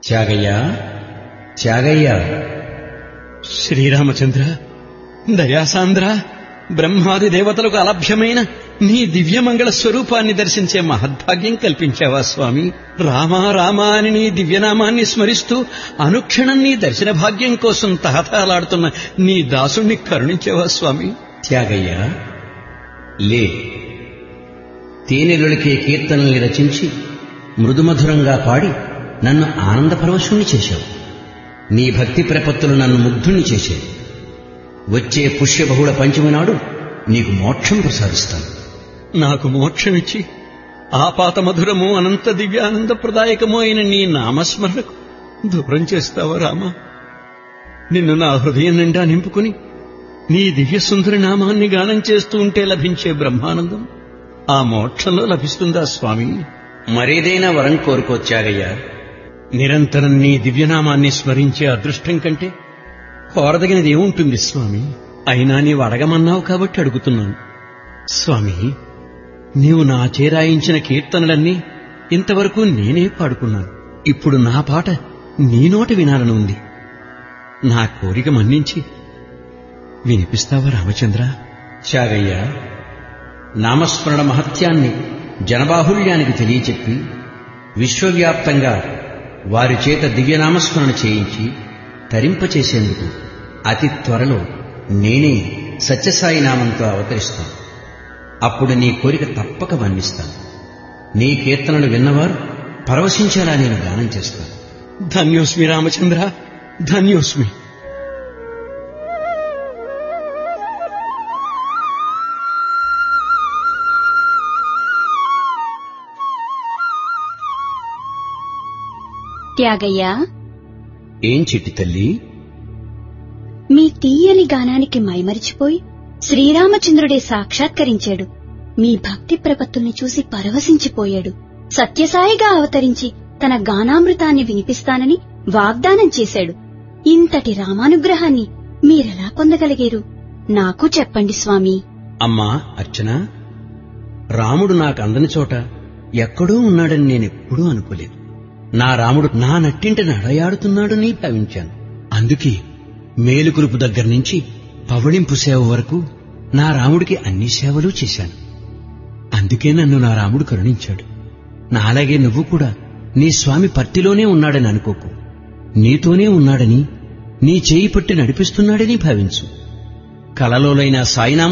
త్యాగయ్య త్యాగయ్య శ్రీరామచంద్ర దయాసాంద్ర బ్రహ్మాది దేవతలకు అలభ్యమైన నీ దివ్యమంగళ స్వరూపాన్ని దర్శించే మహద్భాగ్యం కల్పించావా స్వామి రామా రామా అని నీ దివ్యనామాన్ని స్మరిస్తూ అనుక్షణం నీ దర్శన భాగ్యం కోసం తహతహలాడుతున్న నీ దాసుణ్ణి కరుణించావా స్వామి త్యాగయ్య లే తేనెలొలికే కీర్తనల్ని రచించి మృదుమధురంగా పాడి నన్ను ఆనందపరవశుణ్ణి చేశావు నీ భక్తి ప్రపత్తులు నన్ను ముగ్ధుణ్ణి చేశాయి వచ్చే పుష్యబహుళ పంచమి నాడు నీకు మోక్షం ప్రసాదిస్తాను నాకు మోక్షమిచ్చి ఆపాత మధురము అనంత దివ్యానందప్రదాయకము అయిన నీ నామస్మరణకు దూరం చేస్తావా రామా నిన్ను నా హృదయం నిండా నింపుకుని నీ దివ్య సుందరి నామాన్ని గానం చేస్తూ ఉంటే లభించే బ్రహ్మానందం ఆ మోక్షంలో లభిస్తుందా స్వామి మరేదైనా వరం కోరుకో త్యాగయ్య నిరంతరం నీ దివ్యనామాన్ని స్మరించే అదృష్టం కంటే కోరదగినది ఏముంటుంది స్వామి అయినా నీవు అడగమన్నావు కాబట్టి అడుగుతున్నాను స్వామి నీవు నా చేరాయించిన కీర్తనలన్నీ ఇంతవరకు నేనే పాడుకున్నాను ఇప్పుడు నా పాట నీ నోట వినాలని ఉంది నా కోరిక మన్నించి వినిపిస్తావా రామచంద్ర త్యాగయ్య నామస్మరణ మహత్యాన్ని జనబాహుల్యానికి తెలియచెప్పి విశ్వవ్యాప్తంగా వారి చేత దివ్యనామస్మరణ చేయించి తరింపచేసేందుకు అతి త్వరలో నేనే సత్యసాయి నామంతో అవతరిస్తాను అప్పుడు నీ కోరిక తప్పక మన్నిస్తాను నీ కీర్తనలు విన్నవారు పరవశించేలా నేను గానం చేస్తాను ధన్యోస్మి రామచంద్ర ధన్యోస్మి త్యాగయ్య ఏం చిట్టి తల్లి మీ తీయని గానానికి మైమరిచిపోయి శ్రీరామచంద్రుడే సాక్షాత్కరించాడు మీ భక్తి ప్రపత్తుల్ని చూసి పరవశించిపోయాడు సత్యసాయిగా అవతరించి తన గానామృతాన్ని వినిపిస్తానని వాగ్దానం చేశాడు ఇంతటి రామానుగ్రహాన్ని మీరెలా పొందగలిగారు నాకు చెప్పండి స్వామి అమ్మా అర్చన రాముడు నాకు అందని చోట ఎక్కడో ఉన్నాడని నేనెప్పుడూ అనుకోలేదు నా రాముడు నా నట్టింట నడయాడుతున్నాడని భావించాను అందుకే మేలుకురుపు దగ్గర నుంచి పవళింపు సేవ వరకు నా రాముడికి అన్ని సేవలు చేశాను అందుకే నన్ను నా రాముడు కరుణించాడు నాలాగే నువ్వు కూడా నీ స్వామి పర్తిలోనే ఉన్నాడని అనుకోకు నీతోనే ఉన్నాడని నీ చేయి పట్టి నడిపిస్తున్నాడని భావించు కలలోలైన సాయినామ